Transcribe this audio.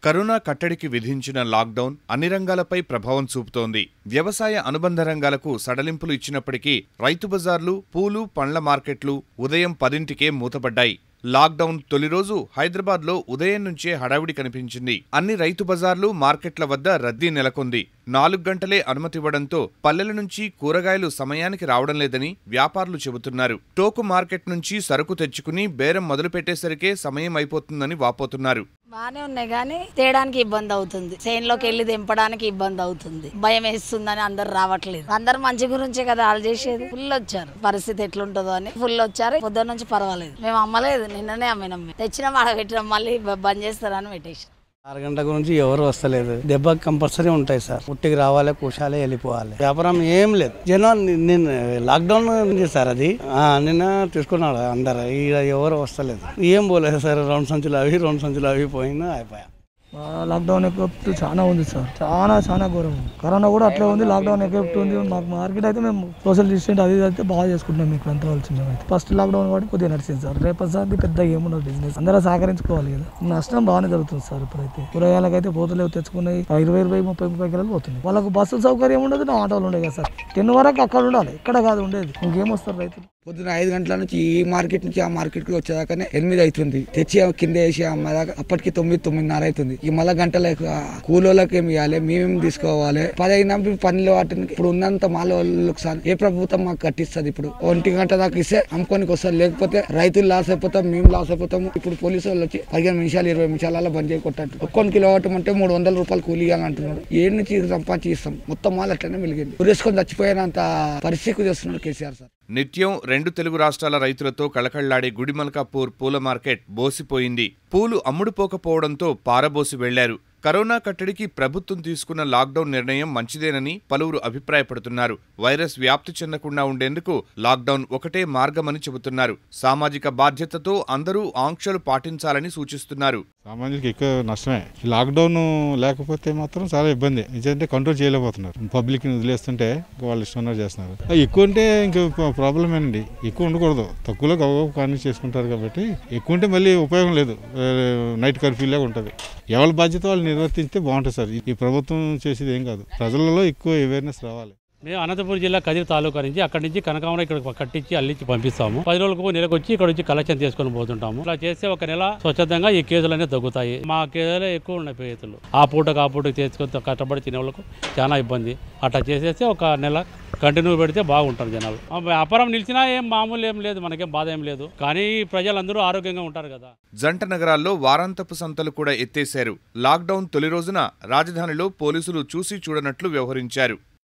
Corona కట్టడికి విధించిన lockdown అన్ని రంగాలపై ప్రభావం చూపుతోంది వ్యవసాయ అనుబంధ రంగాలకు సడలింపులు ఇచ్చినప్పటికీ రైతు బజార్లు పూలు పండ్ల మార్కెట్లు ఉదయం పదింటికే మూతపడ్డాయి లాక్డౌన్ తొలి రోజు హైదరాబాద్లో ఉదయం నుంచే హడావిడి కనిపించింది అన్ని రైతు బజార్లు మార్కెట్ల వద్ద రద్దీ నెలకొంది నాలుగు గంటలే అనుమతివ్వడంతో పల్లెల నుంచి కూరగాయలు సమయానికి రావడం లేదని వ్యాపారులు చెబుతున్నారు టోకు మార్కెట్ నుంచి సరుకు తెచ్చుకుని బేరం మొదలుపెట్టేసరికే సమయం అయిపోతుందని వాపోతున్నారు బానే ఉన్నాయి కానీ తేయడానికి ఇబ్బంది అవుతుంది లోకి వెళ్ళి దింపడానికి ఇబ్బంది అవుతుంది భయం వేస్తుందని అందరు రావట్లేదు అందరు మంచి గురించే కదా వాళ్ళు చేసేది ఫుల్ వచ్చారు పరిస్థితి ఎట్లుంటుందో అని ఫుల్ వచ్చారు పొద్దున్న నుంచి పర్వాలేదు మేము అమ్మలేదు నిన్ననే అమ్మినాం మేము. తెచ్చినాం ఆడ పెట్టినాం మళ్ళీ బ- బంద్ చేస్తారని పెట్టేసి ఆరు గంటల గురించి ఎవరు వస్తలేదు దెబ్బ కంపల్సరీ ఉంటాయి సార్ పుట్టికి రావాలి కూర్చాలి వెళ్ళిపోవాలి వ్యాపారం ఏం లేదు జనం ని- నిన్న లాక్డౌన్ ఉంది సార్ అది ఆ, నిన్న తీసుకున్నాడు అందరు ఇక ఎవరు వస్తలేదు ఏం పోలేదు సార్ రెండు సంచులు అవి రెండు సంచులు అవి పోయినా అయిపోయా ఆ, లాక్డౌన్ ఎఫెక్ట్ చాలా ఉంది సార్ చాలా చాలా ఘోరం ఉంది కరోనా కూడా అట్లే ఉంది లాక్డౌన్ ఎఫెక్ట్ ఉంది మాకు మార్కెట్ అయితే మేము సోషల్ డిస్టెన్స్ అది ఇది అయితే బాగా చేసుకుంటున్నాం మీకు అంత వచ్చింది అయితే ఫస్ట్ లాక్డౌన్ కూడా కొద్దిగా నడిచింది సార్ రేపు సార్ పెద్ద ఏమున్నది బిజినెస్ అందరూ సహకరించుకోవాలి కదా నష్టం బాగానే జరుగుతుంది సార్ ఇప్పుడైతే కూరగాయలకైతే పోతలేవు తెచ్చుకున్నాయి ఆ ఇరవై ఇరవై ముప్పై ముప్పై కిలోలు పోతున్నాయి వాళ్ళకు బస్సు సౌకర్యం ఉండదు నా ఆటోలు ఉండవు కదా సార్ టెన్ వరకు అక్కడ ఉండాలి ఇక్కడ కాదు ఉండేది ఇంకేమొస్తారు రైతులు పొద్దున ఐదు గంటల నుంచి ఈ మార్కెట్ నుంచి ఆ మార్కెట్ కి వచ్చేదాకానే ఎనిమిది అవుతుంది తెచ్చి కింద వేసి అమ్మదాకా అప్పటికి తొమ్మిది తొమ్మిదిన్నర అవుతుంది ఈ మళ్ళా గంటలకు ఆ కూలోళ్ళకి ఏమి ఇవ్వాలి మేమేం తీసుకోవాలి పది అయినప్పుడు పనులు వాటిని ఇప్పుడు ఉన్నంత మాల వాళ్ళకి సార్ ఏ ప్రభుత్వం మాకు కట్టిస్తుంది ఇప్పుడు ఒంటి గంట దాకా ఇస్తే అమ్ముకోనికి వస్తారు లేకపోతే రైతులు లాస్ అయిపోతాం మేము లాస్ అయిపోతాము ఇప్పుడు పోలీసు వాళ్ళు వచ్చి పదిహేను నిమిషాలు ఇరవై నిమిషాలలో బంద్ చేయకొట్టండి ఒక్కొని కిలో అంటే మూడు వందల రూపాయలు కూలీ ఇవ్వాలంటున్నాడు ఏ నుంచి సంపాదించి ఇస్తాం మొత్తం మాల్ అట్లనే వెలిగింది ఉరేసుకొని చచ్చిపోయినంత పరిస్థితి చేస్తున్నాడు కేసీఆర్ సార్ నిత్యం రెండు తెలుగు రాష్ట్రాల రైతులతో కళకళ్లాడే గుడిమల్కాపూర్ పూల మార్కెట్ బోసిపోయింది పూలు అమ్ముడుపోకపోవడంతో పారబోసి వెళ్లారు కరోనా కట్టడికి ప్రభుత్వం తీసుకున్న లాక్డౌన్ నిర్ణయం మంచిదేనని పలువురు అభిప్రాయపడుతున్నారు వైరస్ వ్యాప్తి చెందకుండా ఉండేందుకు లాక్డౌన్ ఒకటే మార్గమని చెబుతున్నారు సామాజిక బాధ్యతతో అందరూ ఆంక్షలు పాటించాలని సూచిస్తున్నారు సామాన్యులకి ఎక్కువ నష్టమే ఈ లాక్డౌన్ లేకపోతే మాత్రం చాలా ఇబ్బంది నిజంటే కంట్రోల్ చేయలేకపోతున్నారు పబ్లిక్ ని వదిలేస్తుంటే ఇంకా వాళ్ళు ఇష్టం ఉన్నట్టు చేస్తున్నారు ఆ, ఎక్కువ ఉంటే ఇంకా ప్రాబ్లం ఏనండి ఎక్కువ ఉండకూడదు తక్కువలో గవ కానీ చేసుకుంటారు కాబట్టి ఎక్కువ ఉంటే మళ్ళీ ఉపయోగం లేదు ఆ, నైట్ కర్ఫ్యూ లాగా ఉంటుంది ఎవరి బాధ్యత వాళ్ళు నిర్వర్తిస్తే బాగుంటుంది సార్ ఈ ప్రభుత్వం చేసేది ఏం కాదు ప్రజలలో ఎక్కువ అవేర్నెస్ రావాలి మేము అనంతపురం జిల్లా కదిరి తాలూకా నుంచి అక్కడి నుంచి కనకామర ఇక్కడ కట్టించి అల్లించి పంపిస్తాము పది రోజులకు నెలకు వచ్చి ఇక్కడ వచ్చి కలెక్షన్ తీసుకొని పోతుంటాము ఇలా చేస్తే ఒక నెల స్వచ్ఛందంగా ఈ కేసులన్నీ తగ్గుతాయి మా కేసులే ఎక్కువ ఉన్నాయి పేతులు ఆ పూటకు ఆ పూటకు తీసుకొని కష్టపడి తినే వాళ్ళకు చాలా ఇబ్బంది అట్లా చేసేస్తే ఒక నెల కంటిన్యూ పెడితే బాగుంటారు జనాలు ఆ వ్యాపారం నిలిచినా ఏం మామూలు ఏం లేదు మనకేం బాధ ఏం లేదు కానీ ప్రజలందరూ ఆరోగ్యంగా ఉంటారు కదా జంట నగరాల్లో వారాంతపు సంతలు కూడా ఎత్తేశారు లాక్డౌన్ తొలి రోజున రాజధానిలో పోలీసులు చూసి చూడనట్లు వ్యవహరించారు